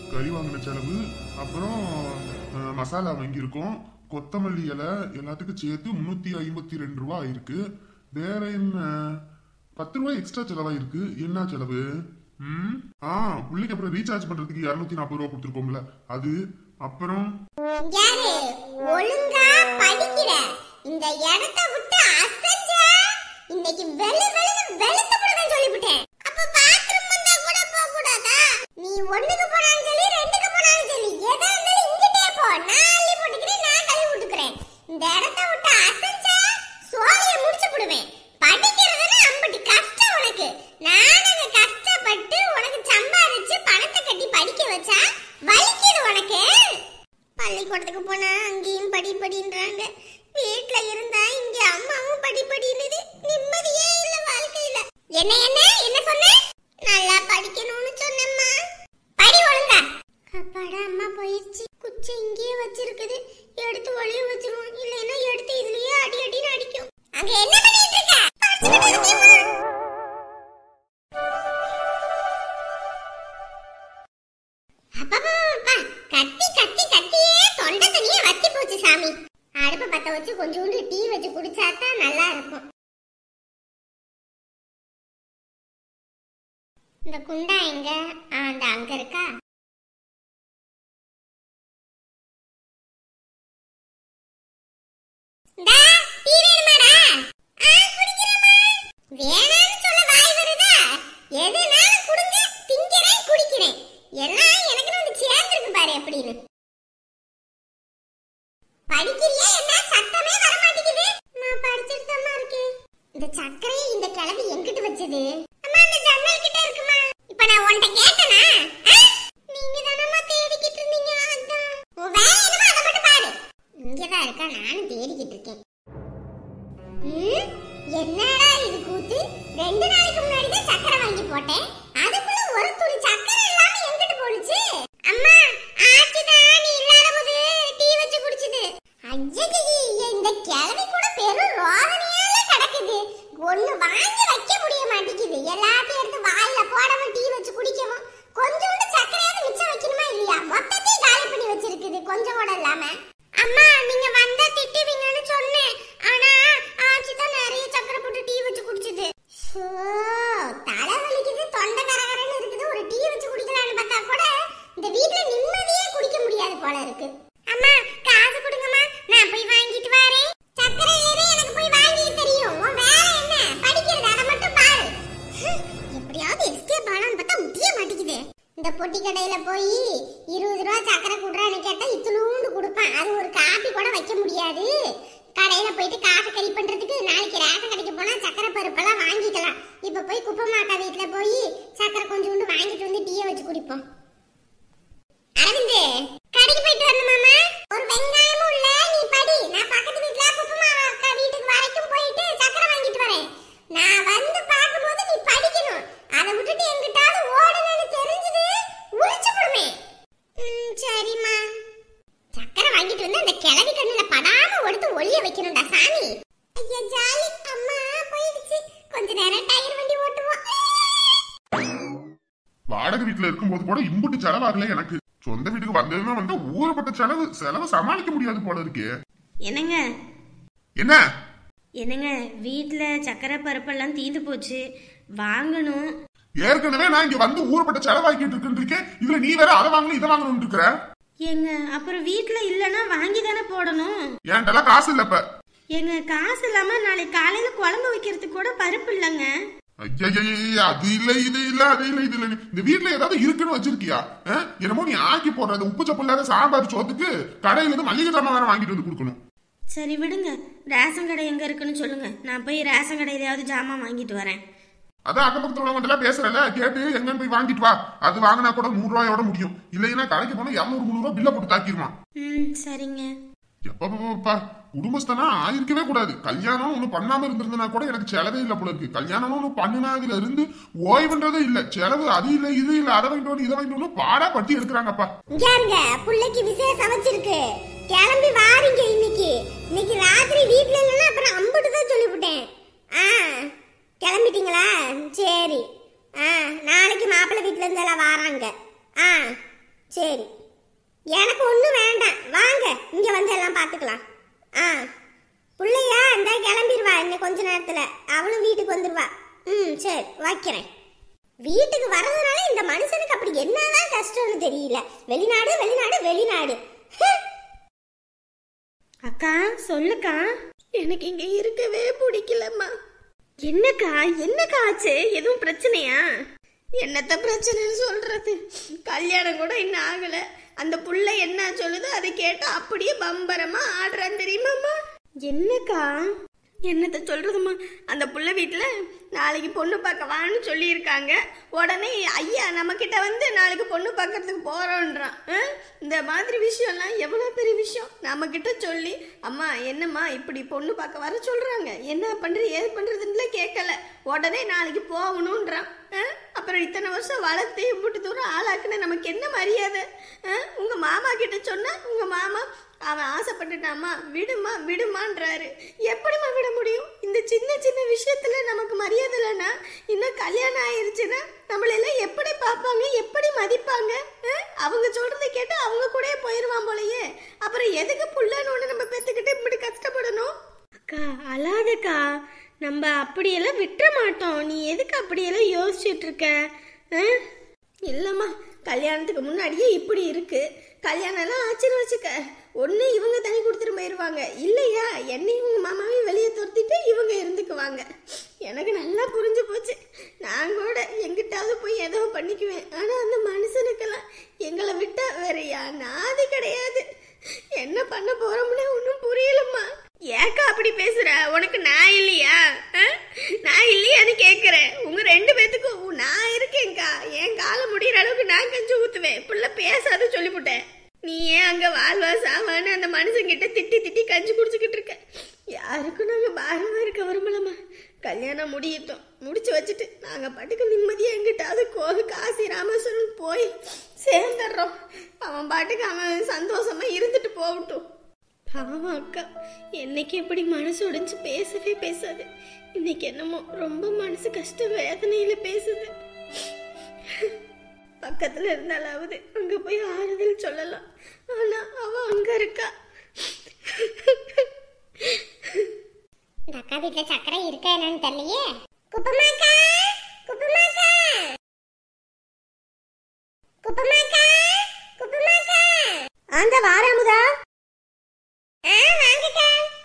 கறி வாங்கின செலவு அப்புறம் அஹ், மசாலா வாங்கியிருக்கோம் கொத்தமல்லி இலை எல்லாத்துக்கும் சேர்த்து முன்னூத்தி ஐம்பத்தி ரெண்டு ரூபா ஆயிருக்கு வேற என்ன பத்து ரூபாய் எக்ஸ்ட்ரா செலவாயிருக்கு என்ன செலவு ம் ஆ பிள்ளைக்கு அப்புறம் ரீசார்ஜ் பண்றதுக்கு இருநூத்தி நாற்பது ரூபா கொடுத்துருக்கோம்ல அது அப்புறம் யாரு ஒழுங்கா படிக்கிற இந்த இடத்த விட்டு அசஞ்ச இன்னைக்கு வெளு வெளு வெளுத்து போடுவேன் சொல்லிவிட்டேன் அப்ப பாத்ரூம் வந்தா கூட போக கூடாதா நீ ஒண்ணுக்கு போனாலும் சரி ரெண்டுக்கு போனாலும் சரி எதா இருந்தாலும் இங்கிட்டே போ நான் அள்ளி போட்டுக்கிறேன் நான் கழுவி விட்டுக்கிறேன் இந்த இடத்த விட்டு அசஞ்ச சோழிய முடிச்சு போடுவேன் படிக்கிறதுன்னு அம்பட்டு கஷ்டம் உனக்கு நான் அங்க கஷ்டப்பட்டு உனக்கு சம்பாதிச்சு பணத்தை கட்டி படிக்க வச்சா வலிக்குது உனக்கு பள்ளிக்கூடத்துக்கு போனா அங்கேயும் படி படின்றாங்க வீட்ல இருந்தா இங்க அம்மாவும் படி படின்னுது நிம்மதியே இல்ல வாழ்க்கையில என்ன என்ன என்ன சொன்ன நல்லா படிக்கணும்னு சொன்னம்மா படி ஒழுங்கா அப்பாடா அம்மா போயிடுச்சு குச்சி இங்கேயே வச்சிருக்குது எடுத்து ஒளிய வச்சிருவோம் இல்லைன்னா எடுத்து இதுலயே அடி அடின்னு அடிக்கும் அங்க என்ன பண்ணிட்டு இருக்க படிச்சுக்கிட்டு இருக்கேம்மா. அப்பப்பப்பப்பா, கத்தி கத்தி கத்தியே தொண்டை தண்ணியே வத்தி போச்சு சாமி அடுப்பு பத்த வச்சு கொஞ்சோண்டு டீ வச்சு குடிச்சாதான் நல்லா இருக்கும் இந்த குண்டா எங்க ஆ, அந்த அங்க இருக்கா இந்தா, டீ வேணுமாடா? ஆ, குடிக்கிறேம்மா. வேணாம்னு சொல்ல வாய் வருதா? எதுனாலும் குடுங்க, திங்கிறேன், குடிக்கிறேன். எல்லாம் எனக்கு வந்து சேர்ந்திருக்கு பாரு எப்படின்னு. படிக்கிறியா என்ன சத்தமே வர மாட்டேங்குது நான் படிச்சிட்டு தாம்மா இருக்கேன் இந்த சக்கரை இந்த கிழவி எங்கிட்டு வச்சது அம்மா அந்த ஜன்னல் கிட்ட இருக்குமா இப்ப நான் உன்கிட்ட கேட்டனா நீங்க தானம்மா தேடிக்கிட்டு இருந்தீங்க அதான் உன் வேலை என்னமோ அதை மட்டும் பாரு இங்கதான் இருக்கா நானும் தேடிக்கிட்டு இருக்கேன் ம், என்னடா இது கூத்து ரெண்டு நாளைக்கு முன்னாடி தான் சக்கரை வாங்கி போட்டேன் அதுக்குள்ள ஒரு துளி சக்கரை இல்லாம எங்கிட்டு போனுச்சு அம்மா ஆச்சி தான் நீ இல்லாத போது டீ வச்சு குடிச்சது ஐயய்ய இந்த கிழவி கூட பெரும் ரோதனையால கிடக்குது ஒண்ணு வாங்கி வைக்க முடிய மாட்டேங்குது எல்லாத்தையும் எடுத்து வாயில போடவும் டீ வச்சு குடிக்கவும் கொஞ்சோண்டு சக்கரையாவது மிச்சம் வைக்கணுமா இல்லையா மொத்தத்தையும் காலி பண்ணி வச்சிருக்குது கொஞ்சம் கூட இல்லாம அம்மா நீங்க வந்தா திட்டுவீங்கன்னு சொன்னேன் ஆனா ஆச்சி தான் நிறைய சக்கரை போட்டு டீ வச்சு குடிச்சது ஷோ, தலை வலிக்குது தொண்டை கரகரன்னு இருக்குது ஒரு டீ வச்சு குடிக்கலாம்னு பார்த்தா கூட இந்த வீட்ல நிம்மதியே குடிக்க முடியாது போல இருக்கு அம்மா காசு கொடுங்கம்மா நான் போய் வாங்கிட்டு வரேன் சக்கரை ஏறி எனக்கு போய் வாங்கிட்டு தெரியும் உன் வேலை என்ன படிக்கிறது அதை மட்டும் பாரு ஹம், எப்படியாவது எஸ்கேப் ஆனான்னு பார்த்தா முடிய மாட்டேங்குது இந்த பொட்டி கடையில போய் இருபது ரூபா சக்கரை குடுறான்னு கேட்டா இத்துளூண்டு கொடுப்பான் அது ஒரு காப்பி கூட வைக்க முடியாது கடையில போயிட்டு காசு கறி பண்றதுக்கு நாளைக்கு ரேஷன் கடைக்கு போனா சக்கரை பருப்பெல்லாம் வாங்கிக்கலாம் இப்ப போய் குப்பமாக்கா வீட்டுல போய் சக்கரை கொஞ்சோண்டு வாங்கிட்டு வந்து டீயை வச்சு குடிப்போம் அரவிந்து கடைக்கு போயிட்டு வரணுமாமா ஒரு வெங்காயமும் இல்ல நீ படி நான் பக்கத்து வீட்ல குப்பமாவா அக்கா வீட்டுக்கு வரைக்கும் போயிட்டு சக்கரை வாங்கிட்டு வரேன் நான் வந்து பார்க்கும்போது நீ படிக்கணும் அதை விட்டுட்டு எங்கிட்டாவது ஓடணும்னு தெரிஞ்சது உரிச்சு போடுமே ம், சரிம்மா சக்கரை வாங்கிட்டு வந்து அந்த கிழவி கண்ணுல படாம ஒடுத்து ஒளிய வைக்கணும்டா சாமி ஐயா ஜாலி அம்மா போயிடுச்சு கொஞ்ச நேரம் டயர் வண்டி ஓட்டுவோம் வாடகை வீட்டுல இருக்கும்போது கூட இம்புட்டு செலவாகல எனக்கு சொந்த வீட்டுக்கு வந்ததுன்னா வந்து ஊறப்பட்ட செலவு செலவு சமாளிக்க முடியாது போல இருக்கே என்னங்க என்ன என்னங்க வீட்டில் சக்கரை பருப்பெல்லாம் தீந்து போச்சு வாங்கணும் ஏற்கனவே நான் இங்க வந்து ஊறப்பட்ட செலவாக்கிட்டு இருக்குன்னு இருக்கேன் இதுல நீ வேற அதை வாங்கணும் இதை வாங்கணும்னு இருக்கிற ஏங்க அப்புறம் வீட்டில் இல்லைன்னா வாங்கி தானே போடணும் என்கிட்ட காசு இல்ல இப்ப ஏங்க காசு இல்லாமல் நாளைக்கு காலையில் குழம்பு வைக்கிறதுக்கு கூட பருப்பு இல்லைங்க ஐயையைய, அது இல்ல இது இல்ல அது இல்ல இது இல்ல இந்த வீட்ல ஏதாவது இருக்குன்னு வச்சிருக்கியா ஆ? என்னமோ நீ ஆக்கி போடுற அந்த உப்பு சப்பு இல்லாத சாம்பார் சோத்துக்கு கடையில இருந்து மளிகை சாமான் வேற வாங்கிட்டு வந்து கொடுக்கணும் சரி விடுங்க ரேஷன் கடை எங்கே இருக்குன்னு சொல்லுங்க நான் போய் ரேஷன் கடையிலையாவது ஜாமான் வாங்கிட்டு வரேன் அதான் அக்கம் பக்கத்துல உள்ளவங்க எல்லாம் பேசுறல கேட்டு எங்கன்னு போய் வாங்கிட்டு வா அது வாங்கினா கூட நூறு ரூபாயோட முடியும் இல்லைன்னா கடைக்கு போனா இருநூறு முந்நூறு ரூபாய் பில்ல போட்டு தாக்கிடுவான் ம் சரிங்க எப்பப்பா குடும்பஸ்தனா ஆயிருக்கவே கூடாது கல்யாணம் ஒண்ணு பண்ணாம இருந்திருந்தனா கூட எனக்கு செலவே இல்ல போல இருக்கு கல்யாணம் ஒண்ணு பண்ணினதுல இருந்து ஓய்வுன்றதே இல்ல செலவு அது இல்ல இது இல்ல அதை வாங்கிட்டு வந்து இதை வாங்கிட்டு வந்து பாடா பட்டி எடுக்கிறாங்கப்பா இங்க இருங்க புள்ளைக்கு விசேஷம் வச்சிருக்கு கிளம்பி வாரீங்க இன்னைக்கு இன்னைக்கு ராத்திரி வீட்ல இல்லைன்னா அப்புறம் அம்புட்டு தான் சொல்லிவிட்டேன் ஆ கிளம்பிட்டீங்களா சரி ஆ நாளைக்கு மாப்பிள்ளை வீட்ல இருந்து எல்லாம் வாராங்க ஆ சரி எனக்கு ஒன்றும் வேண்டாம் வாங்க இங்கே வந்து எல்லாம் பார்த்துக்கலாம் ஆ பிள்ளையா இந்த கிளம்பிடுவா இன்னும் கொஞ்ச நேரத்தில் அவளும் வீட்டுக்கு வந்துடுவா ம் சரி வைக்கிறேன் வீட்டுக்கு வர்றதுனால இந்த மனுஷனுக்கு அப்படி என்னதான் கஷ்டம்னு தெரியல வெளிநாடு வெளிநாடு வெளிநாடு ஹ். அக்கா சொல்லுக்கா எனக்கு இங்க இருக்கவே பிடிக்கலம்மா என்னக்கா என்னக்கா ஆச்சு எதுவும் பிரச்சனையா என்னத்த பிரச்சனைன்னு சொல்றது கல்யாணம் கூட இன்னும் ஆகல அந்த புள்ள என்ன சொல்லுதோ அதை கேட்டு அப்படியே பம்பரமா ஆடுறான் தெரியுமாம்மா என்னக்கா என்னத்த சொல்றதும்மா அந்த புள்ள வீட்டுல நாளைக்கு பொண்ணு பார்க்க வான்னு சொல்லியிருக்காங்க உடனே ஐயா நம்ம கிட்ட வந்து நாளைக்கு பொண்ணு பார்க்கறதுக்கு போறோன்றான் ஆ? இந்த மாதிரி விஷயம்லாம் எவ்வளவு பெரிய விஷயம் நம்ம கிட்ட சொல்லி அம்மா என்னம்மா இப்படி பொண்ணு பார்க்க வர சொல்றாங்க என்ன பண்றது ஏது பண்றதுன்னு கேட்கல உடனே நாளைக்கு போகணுன்றான் ஆ? அப்புறம் இத்தனை வருஷம் வளர்த்து இம்புட்டு தூரம் ஆளாக்குன நமக்கு என்ன மரியாதை ஆ? உங்க மாமா கிட்ட சொன்னா உங்க மாமா அவன் ஆசைப்பட்டுட்டாமா விடுமா விடுமான்றாரு எப்படிம்மா விட முடியும் இந்த சின்ன சின்ன விஷயத்துல நமக்கு மரியாதை இல்லைன்னா இன்னும் கல்யாணம் ஆயிருச்சுன்னா நம்மளெல்லாம் எப்படி பார்ப்பாங்க எப்படி மதிப்பாங்க அஹ்? அவங்க சொல்றதை கேட்டு அவங்க கூடயே போயிருவான் போலயே அப்புறம் எதுக்கு புள்ளன்னு ஒண்ணு நம்ம பெத்துக்கிட்டு இப்படி கஷ்டப்படணும் அக்கா அழாதக்கா நம்ம அப்படியெல்லாம் விட்டுற மாட்டோம் நீ எதுக்கு அப்படியெல்லாம் யோசிச்சுட்டு இருக்க அஹ்? இல்லம்மா கல்யாணத்துக்கு முன்னாடியே இப்படி இருக்கு கல்யாணம் எல்லாம் ஆச்சுன்னு வச்சுக்க ஒண்ணு இவங்க தனி கொடுத்துட்டு போயிருவாங்க இல்லையா என்னையும் இவங்க மாமாவையும் வெளியே துரத்திட்டு இவங்க இருந்துக்குவாங்க எனக்கு நல்லா புரிஞ்சு போச்சு நான் கூட எங்கிட்டாவது போய் ஏதோ பண்ணிக்குவேன் ஆனா அந்த மனுஷனுக்கெல்லாம் எங்களை விட்டா வேற நாதி கிடையாது என்ன பண்ண போறோம்னே ஒன்றும் புரியலம்மா ஏக்கா அப்படி பேசுற உனக்கு நான் இல்லையா ஆ? நான் இல்லையான்னு கேக்குறேன் உங்க ரெண்டு பேத்துக்கும் உ- நான் இருக்கேன்க்கா என் காலம் முடியிற அளவுக்கு நான் கஞ்சி ஊத்துவேன் புள்ள பேசாத சொல்லிவிட்டேன் நீ ஏன் அங்க வாழ்வா சாவான்னு அந்த மனுஷங்கிட்ட திட்டி திட்டி கஞ்சி குடிச்சுக்கிட்டு இருக்க யாருக்கும் நாங்க பாரமா இருக்க விரும்பலம்மா கல்யாணம் முடியட்டும் முடிச்சு வச்சுட்டு நாங்க பாட்டுக்கு நிம்மதியா எங்கிட்டாவது கோகு காசி ராமேஸ்வரன் போய் சேர்ந்துடுறோம் அவன் பாட்டுக்கு அவன் சந்தோஷமா இருந்துட்டு போகட்டும் பாவம் அக்கா என்னைக்கு எப்படி மனசு உடைஞ்சு பேசவே பேசாது இன்னைக்கு என்னமோ ரொம்ப மனசு கஷ்ட வேதனையில பேசுது பக்கத்துல இருந்தாலாவது அங்க போய் ஆறுதல் சொல்லலாம் ஆனா அவ அங்க இருக்கா இந்த அக்கா வீட்டுல சக்கரை இருக்கா என்னன்னு தெரியலையே குப்பமாக்கா குப்பமாக்கா குப்பமாக்கா குப்பமாக்கா அந்த வாராமுதா ஆ வாங்கக்கா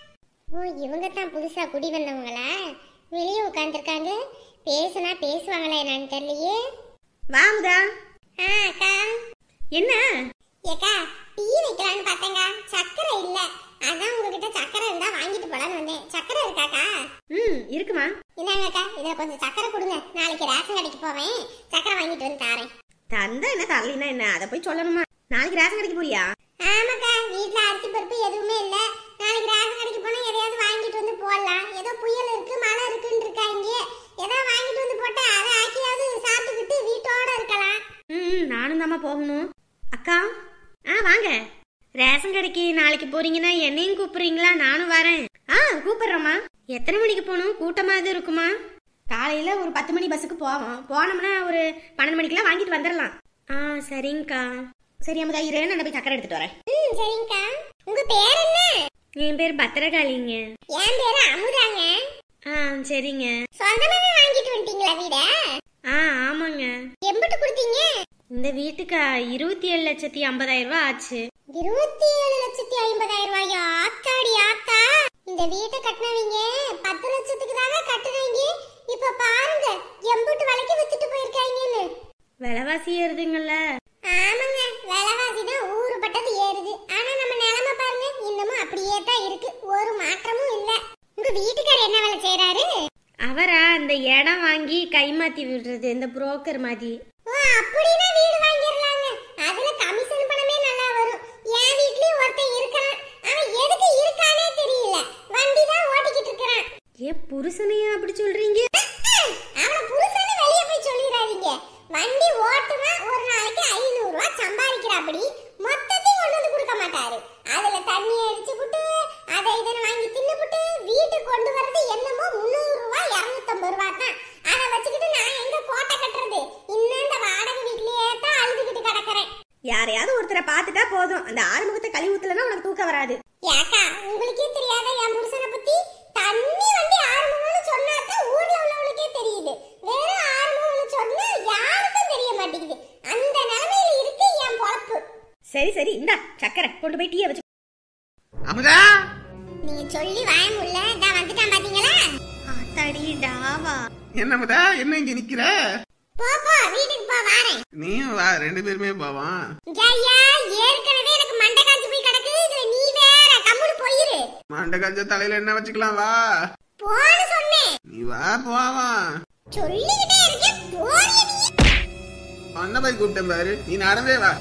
ஓ இவங்க தான் புதுசா குடி வந்தவங்களா வெளியே உட்காந்துருக்காங்க பேசுனா பேசுவாங்களா என்னன்னு தெரியலையே வாமுதா ஆ அக்கா என்ன ஏக்கா டீ வைக்கலான்னு பார்த்தேங்க சக்கரை இல்ல அதான் உங்ககிட்ட சக்கரை இருந்தா வாங்கிட்டு போலான்னு வந்தேன் சக்கரை இருக்காக்கா ம் இருக்குமா இந்தாங்கக்கா இதுல கொஞ்சம் சக்கரை கொடுங்க நாளைக்கு ரேஷன் கடைக்கு போவேன் சக்கரை வாங்கிட்டு வந்து தாரேன் தந்தா என்ன தரலினா என்ன அதை போய் சொல்லணுமா நாளைக்கு ரேஷன் கடைக்கு போறியா ஆமாக்கா வீட்ல அரிசி பருப்பு எதுவுமே இல்ல நாளைக்கு ரேஷன் கடைக்கு போனா எதையாவது வாங்கிட்டு வந்து போடலாம் ஏதோ புயல் இருக்கு மழை இருக்குன்னு இருக்காங்க ஏதாவது வாங்கிட்டு வந்து போட்டா அதை ஆக்கியாவது சாப்பிட்டுக்கிட்டு வீட்டோட இருக்கலாம் ம் நானும் தாம்மா போகணும் அக்கா ஆ வாங்க ரேஷன் கடைக்கு நாளைக்கு போறீங்கன்னா என்னையும் கூப்பிடுறீங்களா நானும் வரேன் ஆ கூப்பிடுறேம்மா எத்தனை மணிக்கு போகணும் கூட்டமா எதுவும் இருக்குமா காலையில ஒரு பத்து மணி பஸ்ஸுக்கு போவோம் போனோம்னா ஒரு பன்னெண்டு மணிக்கெல்லாம் வாங்கிட்டு வந்துடலாம் ஆ சரிங்கக்கா சரி அம்மதா இரு நான் போய் சக்கரை எடுத்துட்டு வரேன் ம் சரிங்கக்கா உங்க பேர் என்ன என் பேர் பத்திரகாளிங்க என் பேரு அமுதாங்க ஆ சரிங்க சொந்தமாவே வாங்கிட்டு வந்துட்டீங்களா வீட ஆ ஆமாங்க எம்பிட்டு கொடுத்தீங்க இந்த வீட்டுக்கு இருபத்தி ஏழு லட்சத்தி ஐம்பதாயிரம் ரூபாய் ஆச்சு இருபத்தி ஏழு லட்சத்தி ஐம்பதாயிரம் ரூபாயா ஆத்தாடி ஆத்தா இந்த வீட்டை கட்டினவங்க பத்து லட்சத்துக்கு தானே கட்டுனவங்க இப்ப பாருங்க எம்புட்டு விலைக்கு வித்துட்டு போயிருக்காங்கன்னு விலைவாசி ஏறுதுங்கல்ல ஆமாங்க விலைவாசி தான் ஊருப்பட்டது ஏறுது ஆனா நம்ம நிலைமை பாருங்க இன்னமும் அப்படியே தான் இருக்கு ஒரு மாற்றமும் இல்ல உங்க வீட்டுக்காரர் என்ன வேலை செய்யறாரு அவரா அந்த இடம் வாங்கி கைமாத்தி விடுறது இந்த புரோக்கர் மாதிரி ஓ அப்படின்னா வீடு வாங்கிடலாங்க அதுல கமிஷன் பணமே நல்லா வரும் என் வீட்லயும் ஒருத்தன் இருக்கான் அவன் எதுக்கு இருக்கானே தெரியல வண்டி தான் ஓட்டிக்கிட்டு இருக்கிறான் ஏன் புருஷனையா அப்படி சொல்றீங்க அவன புருஷனை வெளிய போய் சொல்லிடாதீங்க வண்டி ஓட்டுனா ஒரு நாளைக்கு ஐநூறு ரூபாய் சம்பாதிக்கிறாப்படி மொத்தத்தையும் கொண்டு வந்து கொடுக்க மாட்டாரு அதுல தண்ணி அடிச்சு புட்டு அதை இதனை வாங்கி தின்னு புட்டு வீட்டுக்கு கொண்டு வர்றது என்னமோ முந்நூறு ரூபாய் இருநூத்தம்பது ரூபாய் தான் அதை வச்சுக்கிட்டு நான் எங்க கோட்டை கட்டுறது இன்னும் இந்த வாடகை வீட்லயே தான் அழுதுகிட்டு கிடக்குறேன் யாரையாவது ஒருத்தரை பார்த்துட்டா போதும் அந்த ஆறுமுகத்தை கழுவி ஊத்தலன்னா உனக்கு தூக்கம் வராது ஏக்கா உங்களுக்கே தெரியாத என் புருஷனை பத்தி தண்ணி வண்டி ஆறுமுகம்னு சொன்னாதான் ஊர்ல உள்ளவங்களுக்கே தெரியுது வெறும் ஆறுமுகம்னு சொன்னா யாருக்கும் தெரிய மாட்டேங்குது அந்த நிலைமையில இருக்கு என் பொழப்பு சரி சரி இந்தா சக்கரை கொண்டு போய் டீயை வச்சு அமுதா நீங்க சொல்லி வாய முடியல நான் வந்துட்டான் பாத்தீங்களா ஆத்தாடி டாவா என்ன அமுதா என்ன இங்க நிக்கிற போ போ வீட்டுக்கு போ வாரேன் நீயும் வா ரெண்டு பேருமே போவான் ஐயா ஏற்கனவே எனக்கு மண்டை காஞ்சு போய் கிடக்குது இதுல நீ வேற கம்முனு போயிரு மண்டை கஞ்ச தலையில என்ன வச்சுக்கலாம் வா போன்னு சொன்னேன் நீ வா போவான் சொல்லிக்கிட்டே இருக்கேன் போறிய நீ அண்ண போய் கூப்பிட்டேன் பாரு நீ நடந்தே வா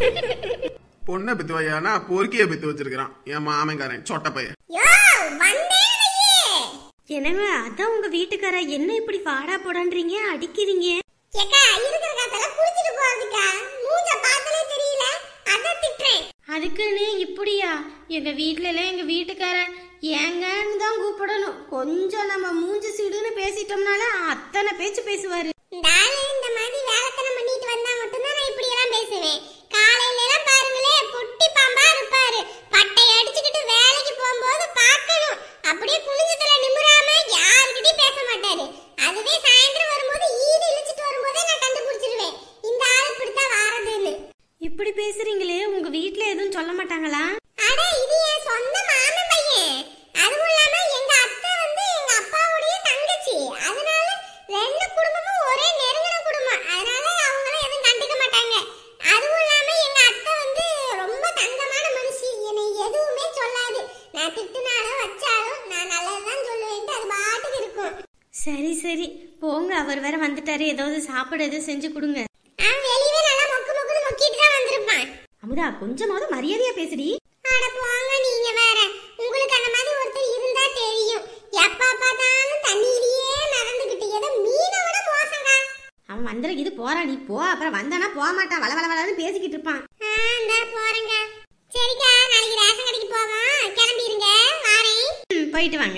பொண்ணை பெத்து வையானா பொறுக்கிய பெத்து வச்சிருக்கான் என் மாமன்காரன் சொட்ட பையன் யோ வந்தேன் வையே என்னங்க அதான் உங்க வீட்டுக்கார என்ன இப்படி வாடா போடான்றீங்க அடிக்கிறீங்க ஏக்கா இருக்கிற காசெல்லாம் குளிச்சிட்டு போறதுக்கா மூஞ்ச பார்த்தாலே தெரியல அத திட்டுறேன் அதுக்குன்னு இப்படியா எங்க வீட்ல எல்லாம் எங்க வீட்டுக்கார ஏங்கன்னு தான் கூப்பிடணும் கொஞ்சம் நம்ம மூஞ்சி சிடுன்னு பேசிட்டோம்னால அத்தனை பேச்சு பேசுவாரு இந்த ஆளு இந்த மாதிரி வேலைத்தனம் பண்ணிட்டு வந்தா மட்டும்தான் நான் இப்படி எல்லாம் பேசுவேன் காலையில எல்லாம் பாருங்களே பொட்டி பாம்பா இருப்பாரு பட்டை அடிச்சுக்கிட்டு வேலைக்கு போகும்போது பார்க்கணும் அப்படியே குனிஞ்சத்துல நிமிராம யாருக்கிட்டையும் பேச மாட்டாரு அதுவே சாயந்தரம் வரும்போது ஈடு இழிச்சிட்டு வரும்போதே நான் கண்டுபிடிச்சிருவேன் இந்த ஆள் இப்படித்தான் வாரதுன்னு இப்படி பேசுறீங்களே உங்க வீட்ல எதுவும் சொல்ல மாட்டாங்களா அட இது என் சொந்த மாமன் பையன் அதுவும் இல்லாம எங்க அத்தை வந்து எங்க அப்பாவுடைய தங்கச்சி அதனால ரெண்டு குடும்பமும் ஒரே நெருங்கின குடும்பம் அதனால அவங்கள எதுவும் கண்டுக்க மாட்டாங்க அதுவும் இல்லாம எங்க அத்தை வந்து ரொம்ப தங்கமான மனுஷி என்னை எதுவுமே சொல்லாது நான் திட்டுனாலும் வச்சாலும் நான் நல்லதுதான் சொல்லுவேன்ட்டு அது பாட்டுக்கு இருக்கும் சரி சரி போங்க அவர் வேற வந்துட்டாரு ஏதாவது சாப்பிட எதுவும் செஞ்சு கொடுங்க அவன் வெளியவே நல்லா மொக்கு மொக்குன்னு மொக்கிட்டு தான் வந்திருப்பான் அமுதா கொஞ்சமாவது மரியாதையா பேசுடி அட போங்க நீங்க வேற உங்களுக்கு அந்த மாதிரி ஒருத்தர் இருந்தா தெரியும் எப்ப பார்த்தாலும் தண்ணியிலேயே நடந்துகிட்டு ஏதோ மீனை விட மோசங்க அவன் வந்துட இது போறான் நீ போ அப்புறம் வந்தானா போக மாட்டான் வள வள வளன்னு பேசிக்கிட்டு இருப்பான் இந்த போறேங்க சரிக்கா நாளைக்கு ரேஷன் கடைக்கு போவோம் கிளம்பிருங்க வாரேன் ம், போயிட்டு வாங்க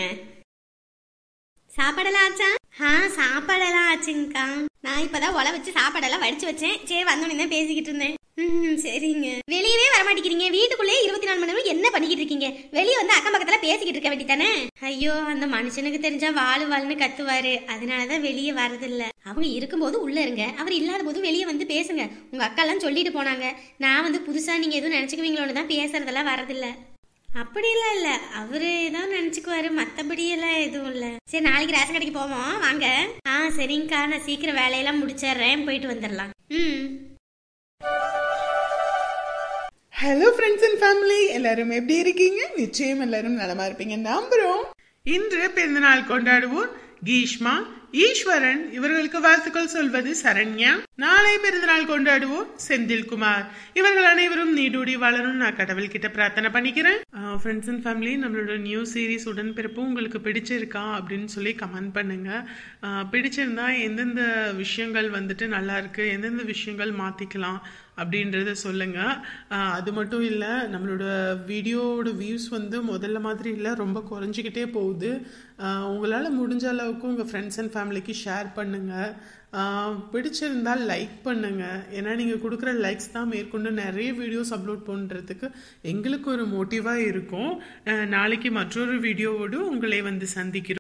சாப்பாடெல்லாம் ஆச்சா ஆ சாப்பாடெல்லாம் ஆச்சுங்கக்கா நான் இப்பதான் உல வச்சு சாப்பாடெல்லாம் வடிச்சு வச்சேன் சரி வந்தோடனே தான் பேசிக்கிட்டு இருந்தேன் ம் சரிங்க வெளியவே வர மாட்டேங்கிறீங்க வீட்டுக்குள்ளே இருபத்தி நாலு மணி நேரம் என்ன பண்ணிக்கிட்டு இருக்கீங்க வெளியே வந்து அக்கம் பக்கத்துல பேசிக்கிட்டு இருக்க வேண்டியதானே ஐயோ அந்த மனுஷனுக்கு தெரிஞ்சா வாழு வாழுன்னு கத்துவாரு அதனாலதான் வெளியே வரதில்ல அவங்க இருக்கும்போது உள்ள இருங்க அவர் இல்லாத போது வெளியே வந்து பேசுங்க உங்க அக்கா எல்லாம் சொல்லிட்டு போனாங்க நான் வந்து புதுசா நீங்க எதுவும் நினைச்சுக்குவீங்களோன்னு தான் பேசுறதெல்லாம் வரதில்ல அப்படியெல்லாம் இல்ல அவரு தான் நினைச்சுக்குவாரு மத்தபடி எல்லாம் எதுவும் இல்ல சரி நாளைக்கு ரேஷன் கடைக்கு போவோம் வாங்க ஆ சரிங்கக்கா நான் சீக்கிரம் வேலையெல்லாம் முடிச்சிடுறேன் போயிட்டு வந்துடலாம் ம் ஹலோ ஃப்ரெண்ட்ஸ் அண்ட் ஃபேமிலி எல்லாரும் எப்படி இருக்கீங்க நிச்சயம் எல்லாரும் நலமா இருப்பீங்க நம்புறோம் இன்று பிறந்தநாள் கொண்டாடுவோர் கீஷ்மா ஈஸ்வரன் இவர்களுக்கு வாழ்த்துக்கள் சொல்வது சரண்யா நாளை பிறந்தநாள் கொண்டாடுவோர் செந்தில்குமார் இவர்கள் அனைவரும் நீடூடி வளரும் நான் கடவுள் கிட்ட பிரார்த்தனை பண்ணிக்கிறேன் ஃப்ரெண்ட்ஸ் அண்ட் ஃபேமிலி நம்மளோட நியூ சீரிஸ் உடன்பிறப்பு உங்களுக்கு பிடிச்சிருக்கா அப்படின்னு சொல்லி கமெண்ட் பண்ணுங்க ஆஹ் பிடிச்சிருந்தா எந்தெந்த விஷயங்கள் வந்துட்டு நல்லா இருக்கு எந்தெந்த விஷயங்கள் மாத்திக்கலாம் அப்படின்றத சொல்லுங்க ஆஹ் அது மட்டும் இல்லை நம்மளோட வீடியோவோட வியூஸ் வந்து முதல்ல மாதிரி இல்லை ரொம்ப குறைஞ்சிக்கிட்டே போகுது ஆஹ் உங்களால் முடிஞ்ச அளவுக்கு உங்கள் ஃப்ரெண்ட்ஸ் அண்ட் ஃபேமிலிக்கு ஷேர் பண்ணுங்க ஆஹ் பிடிச்சிருந்தால் லைக் பண்ணுங்க ஏன்னா நீங்கள் கொடுக்குற லைக்ஸ் தான் மேற்கொண்டு நிறைய வீடியோஸ் அப்லோட் பண்ணுறதுக்கு எங்களுக்கு ஒரு மோட்டிவாக இருக்கும் ஆஹ் நாளைக்கு மற்றொரு வீடியோவோடு உங்களை வந்து சந்திக்கிறோம்